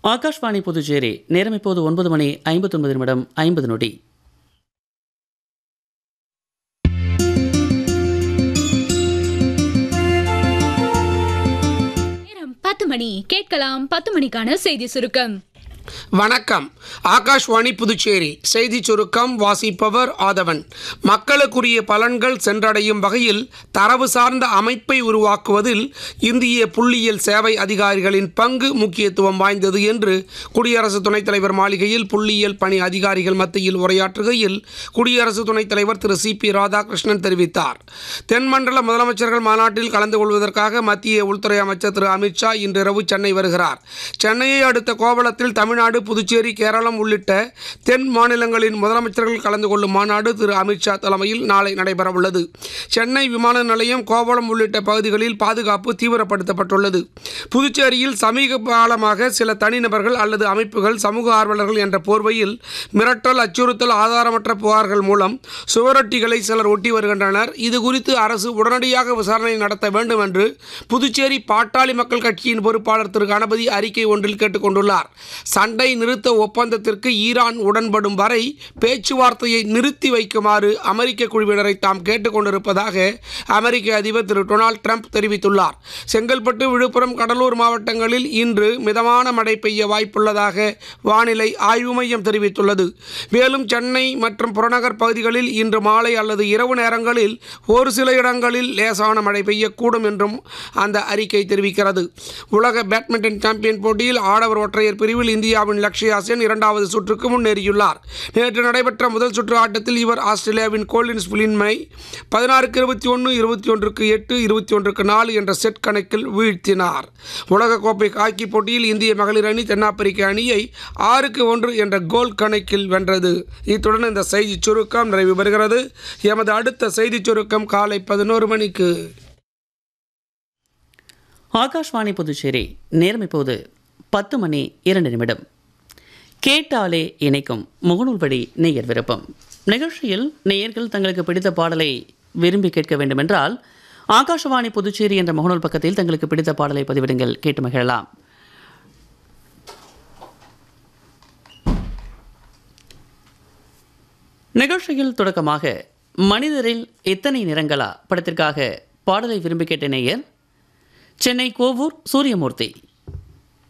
ஆகாஷ்வாணி புதுச்சேரி நேரம் இப்போது ஒன்பது மணி ஐம்பத்தொன்பது நிமிடம் ஐம்பது நொடி நேரம் பத்து மணி கேட்கலாம் பத்து மணிக்கான செய்தி சுருக்கம் வணக்கம் ஆகாஷ்வாணி புதுச்சேரி செய்தி சுருக்கம் வாசிப்பவர் ஆதவன் மக்களுக்குரிய பலன்கள் சென்றடையும் வகையில் தரவு சார்ந்த அமைப்பை உருவாக்குவதில் இந்திய புள்ளியியல் சேவை அதிகாரிகளின் பங்கு முக்கியத்துவம் வாய்ந்தது என்று குடியரசு துணைத் தலைவர் மாளிகையில் புள்ளியியல் பணி அதிகாரிகள் மத்தியில் உரையாற்றுகையில் குடியரசு துணைத் தலைவர் திரு சி பி ராதாகிருஷ்ணன் தெரிவித்தார் தென்மண்டல முதலமைச்சர்கள் மாநாட்டில் கலந்து கொள்வதற்காக மத்திய உள்துறை அமைச்சர் திரு அமித்ஷா இன்றிரவு சென்னை வருகிறார் சென்னையை அடுத்த கோவளத்தில் தமிழ்நாடு புதுச்சேரி கேரளம் உள்ளிட்ட தென் மாநிலங்களின் முதலமைச்சர்கள் கலந்து கொள்ளும் மாநாடு திரு அமித்ஷா தலைமையில் நாளை நடைபெறவுள்ளது சென்னை விமான நிலையம் கோவளம் உள்ளிட்ட பகுதிகளில் பாதுகாப்பு தீவிரப்படுத்தப்பட்டுள்ளது புதுச்சேரியில் சமீப காலமாக சில தனிநபர்கள் அல்லது அமைப்புகள் சமூக ஆர்வலர்கள் என்ற போர்வையில் மிரட்டல் அச்சுறுத்தல் ஆதாரமற்ற புகார்கள் மூலம் சுவரொட்டிகளை சிலர் ஒட்டி வருகின்றனர் இது குறித்து அரசு உடனடியாக விசாரணை நடத்த வேண்டும் என்று புதுச்சேரி பாட்டாளி மக்கள் கட்சியின் பொறுப்பாளர் திரு கணபதி அறிக்கை ஒன்றில் கேட்டுக்கொண்டுள்ளார் சண்டை நிறுத்த ஒப்பந்தத்திற்கு ஈரான் உடன்படும் வரை பேச்சுவார்த்தையை நிறுத்தி வைக்குமாறு அமெரிக்க குழுவினரை தாம் கேட்டுக்கொண்டிருப்பதாக அமெரிக்க அதிபர் திரு டொனால்ட் ட்ரம்ப் தெரிவித்துள்ளார் செங்கல்பட்டு விழுப்புரம் கடலூர் மாவட்டங்களில் இன்று மிதமான மழை பெய்ய வாய்ப்புள்ளதாக வானிலை ஆய்வு மையம் தெரிவித்துள்ளது மேலும் சென்னை மற்றும் புறநகர் பகுதிகளில் இன்று மாலை அல்லது இரவு நேரங்களில் ஒரு சில இடங்களில் லேசான மழை பெய்யக்கூடும் என்றும் அந்த அறிக்கை தெரிவிக்கிறது உலக பேட்மிண்டன் சாம்பியன் போட்டியில் ஆடவர் ஒற்றையர் பிரிவில் இந்தியாவின் லக்ஷயா சென் இரண்டாவது சுற்றுக்கு முன்னேறியுள்ளார் நேற்று நடைபெற்ற முதல் சுற்று ஆட்டத்தில் இவர் ஆஸ்திரேலியாவின் கோலின்ஸ் புலின்மை பதினாறுக்கு இருபத்தி ஒன்று இருபத்தி ஒன்றுக்கு எட்டு இருபத்தி ஒன்றுக்கு நாலு என்ற செட் கணக்கில் வீழ்த்தினார் உலகக்கோப்பை ஹாக்கி போட்டியில் இந்திய மகளிர் அணி தென்னாப்பிரிக்க அணியை ஆறுக்கு ஒன்று என்ற கோல் கணக்கில் வென்றது இத்துடன் இந்த செய்தி சுருக்கம் நிறைவு பெறுகிறது எமது அடுத்த செய்தி சுருக்கம் காலை பதினோரு மணிக்கு ஆகாஷ்வாணி புதுச்சேரி நேரம் இப்போது பத்து மணி இரண்டு நிமிடம் கேட்டாலே இணைக்கும் முகநூல் வழி நேயர் விருப்பம் நிகழ்ச்சியில் நேயர்கள் தங்களுக்கு பிடித்த பாடலை விரும்பி கேட்க வேண்டுமென்றால் ஆகாஷவாணி புதுச்சேரி என்ற முகநூல் பக்கத்தில் தங்களுக்கு பிடித்த பாடலை பதிவிடுங்கள் கேட்டு மகிழலாம் நிகழ்ச்சியில் தொடக்கமாக மனிதரில் எத்தனை நிறங்களா படத்திற்காக பாடலை விரும்பி கேட்ட நேயர் சென்னை கோவூர் சூரியமூர்த்தி